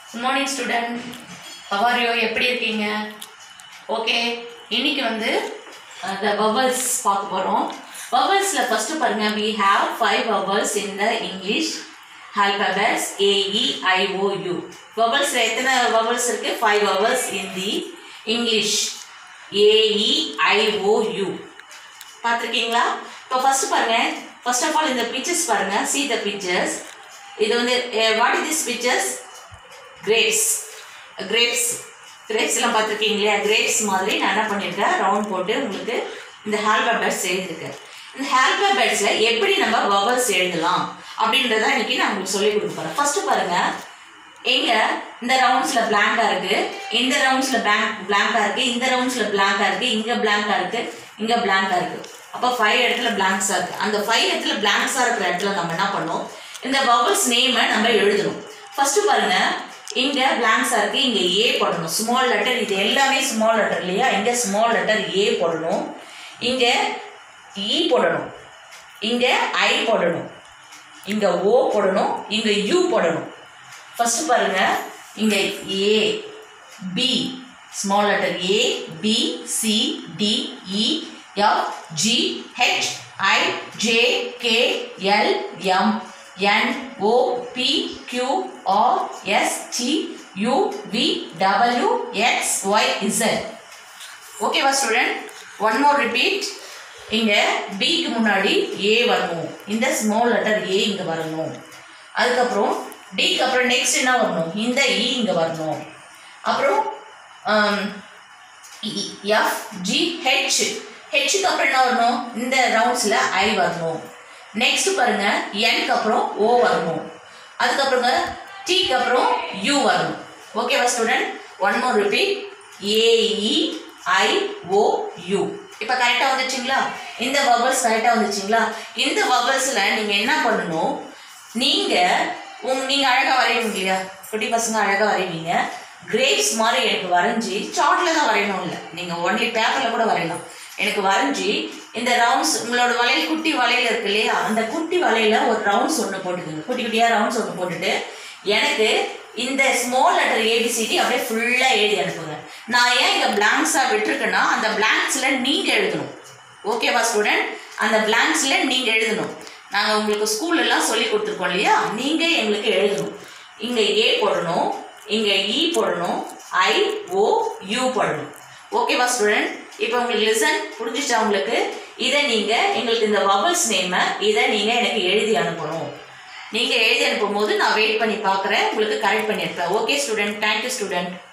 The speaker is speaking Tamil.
குட் மார்னிங் ஸ்டூடெண்ட் ஹவாரியோ எப்படி இருக்கீங்க ஓகே இன்னைக்கு வந்து த வவல்ஸ் பார்க்க போகிறோம் வவல்ஸில் ஃபஸ்ட்டு பாருங்கள் we have five vowels in the English alphabets A E I O U வவல்ஸில் எத்தனை வவல்ஸ் இருக்குது five vowels in the English A E I O U பார்த்துருக்கீங்களா இப்போ ஃபர்ஸ்ட் பாருங்க ஃபர்ஸ்ட் ஆஃப் ஆல் இந்த பிக்சர்ஸ் பாருங்க see the pictures இது வந்து what is this pictures grapes grapes கிரேப்ஸ்லாம் பார்த்துருக்கீங்க இல்லையா கிரேப்ஸ் மாதிரி நான் என்ன பண்ணியிருக்கேன் ரவுண்ட் போட்டு உங்களுக்கு இந்த ஹால்பபெட்ஸ் எழுதியிருக்கேன் இந்த ஹால்பபெட்ஸில் எப்படி நம்ம வவல்ஸ் எழுதலாம் அப்படின்றத இன்னைக்கு நான் உங்களுக்கு சொல்லி கொடுக்க போகிறேன் ஃபர்ஸ்ட் பாருங்க எங்க இந்த ரவுண்ட்ஸ்ல பிளாங்கா இருக்கு இந்த ரவுண்ட்ஸ்ல பிளாங்க் பிளாங்கா இருக்கு இந்த ரவுண்ட்ஸ்ல பிளாங்கா இருக்கு இங்க பிளாங்கா இருக்கு இங்க பிளாங்கா இருக்கு அப்போ ஃபைவ் இடத்துல பிளாங்க்ஸா இருக்கு அந்த ஃபைவ் இடத்துல பிளாங்க்ஸா இருக்கிற இடத்துல நம்ம என்ன பண்ணோம் இந்த வவல்ஸ் நேமை நம்ம எழுதணும் ஃபர்ஸ்ட் பாருங்க இங்க பிளாங்க்ஸா இருக்கு இங்க ஏ போடணும் ஸ்மால் லெட்டர் இது எல்லாமே ஸ்மால் லெட்டர் இல்லையா இங்க ஸ்மால் லெட்டர் ஏ போடணும் இங்க இ போடணும் இங்க ஐ போடணும் இங்க ஓ போடணும் இங்க யூ போடணும் ஃபர்ஸ்ட் பாருங்க இங்க A B small letter A B C D E F G H I J K L M N O P Q R S T U V W X Y Z ஓகேவா ஸ்டூடெண்ட் ஒன் மோர் ரிப்பீட் இங்க பிக்கு முன்னாடி ஏ வரணும் இந்த ஸ்மால் லெட்டர் ஏ இங்க வரணும் அதுக்கப்புறம் டிக்கு அப்புறம் நெக்ஸ்ட் என்ன வரணும் இந்த இ இங்க வரணும் அப்புறம் எஃப் ஜி ஹெச் ஹெச்சுக்கு அப்புறம் என்ன வரணும் இந்த ரவுண்ட்ஸில் ஐ வரணும் நெக்ஸ்ட் பாருங்க என்க்கு அப்புறம் ஓ வரணும் அதுக்கப்புறங்க டிக்கு அப்புறம் யூ வரணும் ஓகேவா student one more repeat A E I O U இப்போ கரெக்டாக வந்துச்சுங்களா இந்த வவல்ஸ் கரெக்டாக வந்துச்சுங்களா இந்த வவல்ஸில் நீங்கள் என்ன பண்ணணும் நீங்கள் உங் நீங்கள் அழகாக வரைவீங்க இல்லையா குட்டி பசங்க அழகாக வரைவீங்க கிரேப்ஸ் மாதிரி எனக்கு வரைஞ்சி சார்ட்டில் தான் வரையணும் இல்லை நீங்கள் ஒன்லி பேப்பரில் கூட வரையலாம் எனக்கு வரைஞ்சி இந்த ரவுண்ட்ஸ் உங்களோட வளையல் குட்டி வளையல் இருக்கு இல்லையா அந்த குட்டி வளையல ஒரு ரவுண்ட்ஸ் ஒன்று போட்டுக்கோங்க குட்டி குட்டியாக ரவுண்ட்ஸ் ஒன்று போட்டுட்டு எனக்கு இந்த ஸ்மால் லெட்டர் ஏபிசிடி அப்படியே ஃபுல்லாக எழுதி அனுப்புங்க நான் ஏன் இங்கே பிளாங்க்ஸாக விட்டுருக்கேன்னா அந்த பிளாங்க்ஸில் நீங்கள் எழுதணும் ஓகேவா ஸ்டூடெண்ட் அந்த பிளாங்க்ஸில் நீங்கள் எழுதணும் நாங்கள் உங்களுக்கு ஸ்கூல்லலாம் சொல்லி கொடுத்துருக்கோம் இல்லையா நீங்கள் எங்களுக்கு எழுதணும் இங்கே ஏ போடணும் இங்கே இ போடணும் ஐ ஓ யூ போடணும் ஓகேவா ஸ்டூடெண்ட் இப்போ உங்களுக்கு லிசன் புரிஞ்சிச்சா உங்களுக்கு இதை நீங்கள் எங்களுக்கு இந்த வவல்ஸ் நேமை இதை நீங்கள் எனக்கு எழுதி அனுப்பணும் நீங்கள் எழுதி அனுப்பும் போது நான் வெயிட் பண்ணி பார்க்குறேன் உங்களுக்கு கரெக்ட் பண்ணியிருப்பேன் ஓகே ஸ்டூடெண்ட் தேங்க்யூ ஸ்டூடெண்ட்